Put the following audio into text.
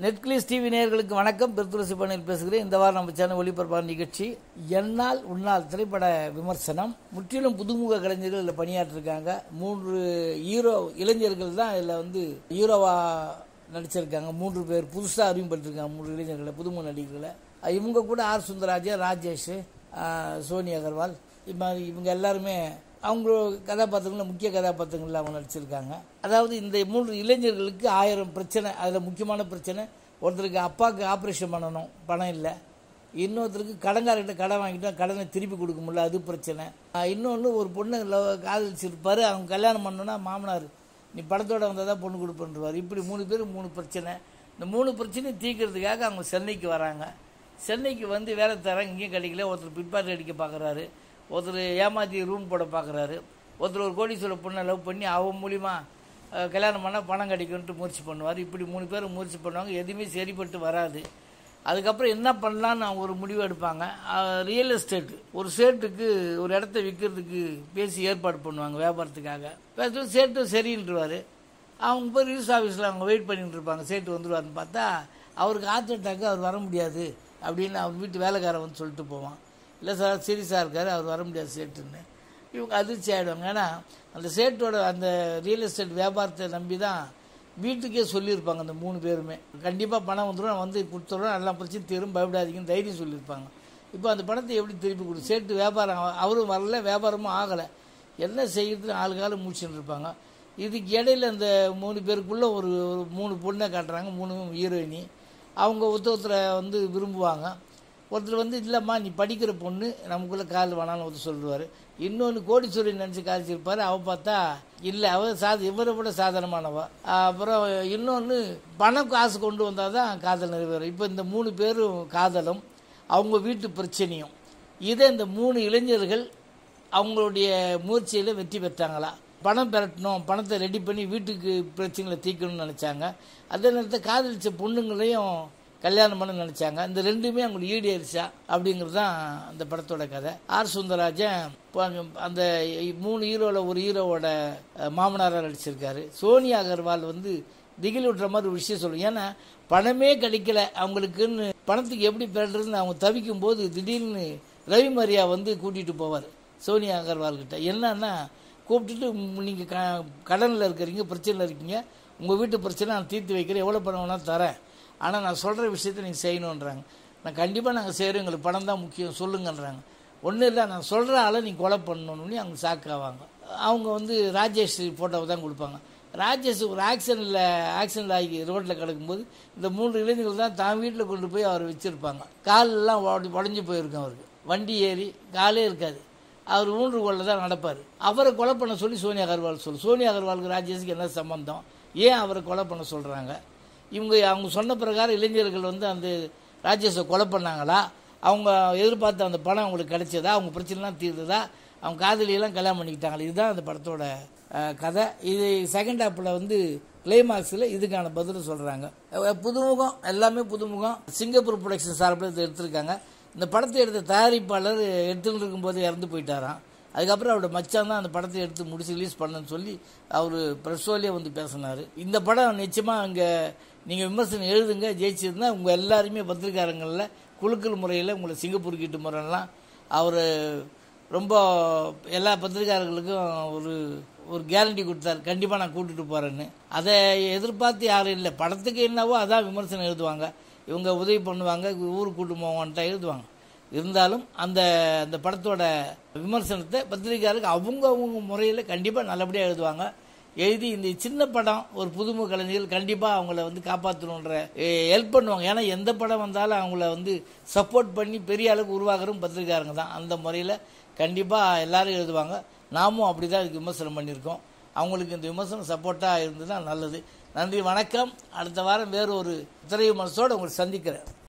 நெட்கிளிஸ் TV நேயர்களுக்கு வணக்கம் பெருத்துளசி பண்ணில் பேசுகிறேன் இந்த வாரம் நம்ம சேனல் ஒளிபரப்பான நிகழ்ச்சி என்னால் உன்னால் திரைப்பட விமர்சனம் முற்றிலும் புதுமுக கலைஞர்கள் இதில் பணியாற்றிருக்காங்க மூன்று ஹீரோ இளைஞர்கள் தான் இதில் வந்து ஹீரோவா நடிச்சிருக்காங்க மூன்று பேர் புதுசாக அறிமுகப்பட்டிருக்காங்க மூன்று இளைஞர்களை புதுமுக நடிகர்களை அஹ் இவங்க கூட ஆர் சுந்தராஜன் ராஜேஷ் அஹ் சோனி அகர்வால் இது மாதிரி இவங்க எல்லாருமே அவங்க கதாபாத்திரங்கள முக்கிய கதாபாத்திரங்கள் அவங்க நடிச்சிருக்காங்க அதாவது இந்த மூன்று இளைஞர்களுக்கு ஆயிரம் பிரச்சனை அதில் முக்கியமான பிரச்சனை ஒருத்தருக்கு அப்பாவுக்கு ஆப்ரேஷன் பண்ணணும் பணம் இல்லை இன்னொருத்தருக்கு கடன்காரர்கிட்ட கடன் வாங்கிட்டா கடனை திருப்பி கொடுக்க முடியல அது பிரச்சனை இன்னொன்று ஒரு பொண்ணு லவ் காதலிச்சிருப்பாரு அவங்க கல்யாணம் பண்ணோன்னா மாமனார் நீ படத்தோட வந்தால் தான் பொண்ணு கொடுப்பேன்றவார் இப்படி மூணு பேர் மூணு பிரச்சனை இந்த மூணு பிரச்சனையும் தீர்க்கறதுக்காக அவங்க சென்னைக்கு வராங்க சென்னைக்கு வந்து வேலை தராங்க இங்கேயும் கிடைக்கல ஒருத்தர் பிட்பாக்கெட் அடிக்க பார்க்குறாரு ஒருத்தர் ஏமாற்றி ரூம் போட பார்க்குறாரு ஒருத்தர் ஒரு கோடீஸ்வர பொண்ணை லவ் பண்ணி அவன் மூலிமா அஹ், கல்யாணம் பண்ணால் பணம் கிடைக்கும்ட்டு முயற்சி பண்ணுவார் இப்படி மூணு பேர் முயற்சி பண்ணுவாங்க எதுவுமே சரிப்பட்டு வராது அதுக்கப்புறம் என்ன பண்ணலான்னு அவங்க ஒரு முடிவு எடுப்பாங்க ரியல் எஸ்டேட் ஒரு சேட்டுக்கு ஒரு இடத்த விற்கிறதுக்கு பேசி ஏற்பாடு பண்ணுவாங்க வியாபாரத்துக்காக பேசுறது சேட்டு சரின்ட்டுருவார் அவங்க போய் ரிஜிஸ்டர் ஆஃபீஸில் அவங்க வெயிட் பண்ணிட்டு இருப்பாங்க சேட்டு வந்துடுவார்னு பார்த்தா அவருக்கு ஹார்ட் அட்டாக்கு அவர் வர முடியாது அப்படின்னு அவர் வீட்டு வேலைக்காரன் வந்து சொல்லிட்டு போவான் இல்லை சார் சீரியஸாக இருக்கார் அவர் வர முடியாது சேட்டுன்னு இவங்க அதிர்ச்சி ஆகிடுவாங்க ஏன்னா அந்த சேட்டோட அந்த ரியல் எஸ்டேட் வியாபாரத்தை நம்பி தான் வீட்டுக்கே சொல்லியிருப்பாங்க அந்த மூணு பேருமே கண்டிப்பாக பணம் வந்துடும் நான் வந்து கொடுத்துருவோம் எல்லா பிரச்சனையும் தீரும் பயப்படாதீங்கன்னு தைரியம் சொல்லியிருப்பாங்க இப்போ அந்த பணத்தை எப்படி திருப்பி கொடு சேட்டு வியாபாரம் அவ- அவரும் வரல வியாபாரமும் ஆகலை என்ன செய்யறதுன்னு ஆளு காலம் முடிச்சுட்டு இருப்பாங்க இதுக்கு இடையில அந்த மூணு பேருக்குள்ள ஒரு ஒரு மூணு பொண்ணை காட்டுறாங்க மூணு ஹீரோயினி அவங்க ஒருத்தர் ஒருத்தரை வந்து விரும்புவாங்க ஒருத்தர் வந்து இல்லைம்மா நீ படிக்கிற பொண்ணு நமக்குள்ளே கால் வேணாலும் ஒருத்தர் சொல்லுவார் இன்னொன்று கோடீஸ்வரி நினச்சி காய்ச்சிருப்பார் அவ பார்த்தா இல்லை அவ சாத இவரை விட சாதாரணமானவ அப்புறம் இன்னொன்று பணம் காசு கொண்டு வந்தால் தான் காதல் நிறைவேறும் இப்போ இந்த மூணு பேரும் காதலும் அவங்க வீட்டு பிரச்சனையும் இதை இந்த மூணு இளைஞர்கள் அவங்களுடைய முயற்சியில் வெற்றி பெற்றாங்களா பணம் பெறட்டணும் பணத்தை ரெடி பண்ணி வீட்டுக்கு பிரச்சனைகளை தீர்க்கணும்னு நினச்சாங்க அதே நேரத்தில் காதலிச்ச பொண்ணுங்களையும் கல்யாணம் பண்ண நினச்சாங்க இந்த ரெண்டுமே அவங்களுக்கு ஈடேறிச்சா அப்படிங்கிறது தான் அந்த படத்தோட கதை ஆர் சுந்தரராஜன் இப்போ அங்க அந்த மூணு ஹீரோவில் ஒரு ஹீரோவோட அஹ், மாமனாரா நடிச்சிருக்காரு சோனியா அகர்வால் வந்து திகில் விட்டுற மாதிரி ஒரு விஷயம் சொல்லுங்க ஏன்னா பணமே கிடைக்கல அவங்களுக்குன்னு பணத்துக்கு எப்படி பெறதுன்னு அவங்க தவிக்கும் போது திடீர்னு ரவி மரியா வந்து கூட்டிகிட்டு போவார் சோனியா அகர்வால் கிட்ட என்னன்னா கூப்பிட்டுட்டு நீங்கள் க கடனில் இருக்கிறீங்க பிரச்சனையில் இருக்கீங்க உங்கள் வீட்டு பிரச்சனை நான் தீர்த்து வைக்கிறேன் எவ்வளோ பணம் வேணாலும் தரேன் ஆனால் நான் சொல்கிற விஷயத்தை நீங்கள் செய்யணுன்றாங்க நான் கண்டிப்பாக நாங்கள் செய்கிறோம் எங்களுக்கு பணம் தான் முக்கியம் சொல்லுங்கன்றாங்க ஒன்றும் இல்லை நான் சொல்கிற ஆளை நீ கொலை பண்ணணும்னு அவங்க சாக்காவாங்க அவங்க வந்து ராஜேஷ் ஃபோட்டோவை தான் கொடுப்பாங்க ராஜேஷ் ஒரு ஆக்சிடென்ட்டில் ஆக்சிடென்ட் ஆகி ரோட்டில் கிடக்கும்போது இந்த மூன்று இளைஞர்கள் தான் தான் வீட்டில் கொண்டு போய் அவர் வச்சுருப்பாங்க காலெல்லாம் உடஞ்சி உடஞ்சி போயிருக்கும் அவருக்கு வண்டி ஏறி காலே இருக்காது அவர் ஊன்றுகோலில் தான் நடப்பார் அவரை கொலை பண்ண சொல்லி சோனியா அகர்வால் சொல்லு சோனியா அகர்வாலுக்கு ராஜேஷுக்கு என்ன சம்பந்தம் ஏன் அவரை கொலை பண்ண சொல்கிறாங்க இவங்க அவங்க சொன்ன பிரகாரம் இளைஞர்கள் வந்து அந்த ராஜேஷை கொலை பண்ணாங்களா அவங்க எதிர்பார்த்த அந்த பணம் அவங்களுக்கு கிடைச்சதா அவங்க பிரச்சனைலாம் தீர்ந்ததா அவங்க காதலியெல்லாம் கல்யாணம் பண்ணிக்கிட்டாங்களா இதுதான் அந்த படத்தோட அஹ், கதை இது செகண்ட் ஹாப்பில் வந்து கிளைமாக்ஸில் இதுக்கான பதில் சொல்கிறாங்க புதுமுகம் எல்லாமே புதுமுகம் சிங்கப்பூர் ப்ரொடக்ஷன் சார்பில் இதை எடுத்திருக்காங்க இந்த படத்தை எடுத்த தயாரிப்பாளர் எடுத்துக்கிட்டு இருக்கும்போது இறந்து போயிட்டாராம் அதுக்கப்புறம் அவரோட மச்சான் தான் அந்த படத்தை எடுத்து முடிச்சு ரிலீஸ் பண்ணன்னு சொல்லி அவர் ப்ரெஸ் ஷோலேயே வந்து பேசினார் இந்த படம் நிச்சயமாக அங்கே நீங்கள் விமர்சனம் எழுதுங்க ஜெயிச்சிருந்தா உங்கள் எல்லாருமே பத்திரிக்காரங்களில் குழுக்கள் முறையில் உங்களை சிங்கப்பூர் கிட்ட முறையெல்லாம் அவர் ரொம்ப எல்லா பத்திரிக்காரர்களுக்கும் ஒரு ஒரு கேரண்டி கொடுத்தாரு கண்டிப்பாக நான் கூட்டிட்டு போகிறேன்னு அதை எதிர்பார்த்து யாரும் இல்லை படத்துக்கு என்னவோ அதான் விமர்சனம் எழுதுவாங்க இவங்க உதவி பண்ணுவாங்க ஊருக்கு கூட்டு போவான்ட்டா எழுதுவாங்க இருந்தாலும் அந்த அந்த படத்தோட விமர்சனத்தை பத்திரிக்கையாளருக்கு அவங்க அவங்க முறையில் கண்டிப்பாக நல்லபடியாக எழுதுவாங்க எழுதி இந்த சின்ன படம் ஒரு புதுமுக கலைஞர்கள் கண்டிப்பாக அவங்கள வந்து காப்பாற்றணுன்ற ஹெல்ப் பண்ணுவாங்க ஏன்னா எந்த படம் வந்தாலும் அவங்கள வந்து சப்போர்ட் பண்ணி பெரிய அளவுக்கு உருவாக்குறதும் பத்திரிக்காரங்க தான் அந்த முறையில் கண்டிப்பாக எல்லாரும் எழுதுவாங்க நாமும் அப்படி தான் இதுக்கு விமர்சனம் பண்ணியிருக்கோம் அவங்களுக்கு இந்த விமர்சனம் சப்போர்ட்டாக இருந்ததுன்னா நல்லது நன்றி வணக்கம் அடுத்த வாரம் வேறு ஒரு திரை விமர்சனத்தோடு உங்களை சந்திக்கிறேன்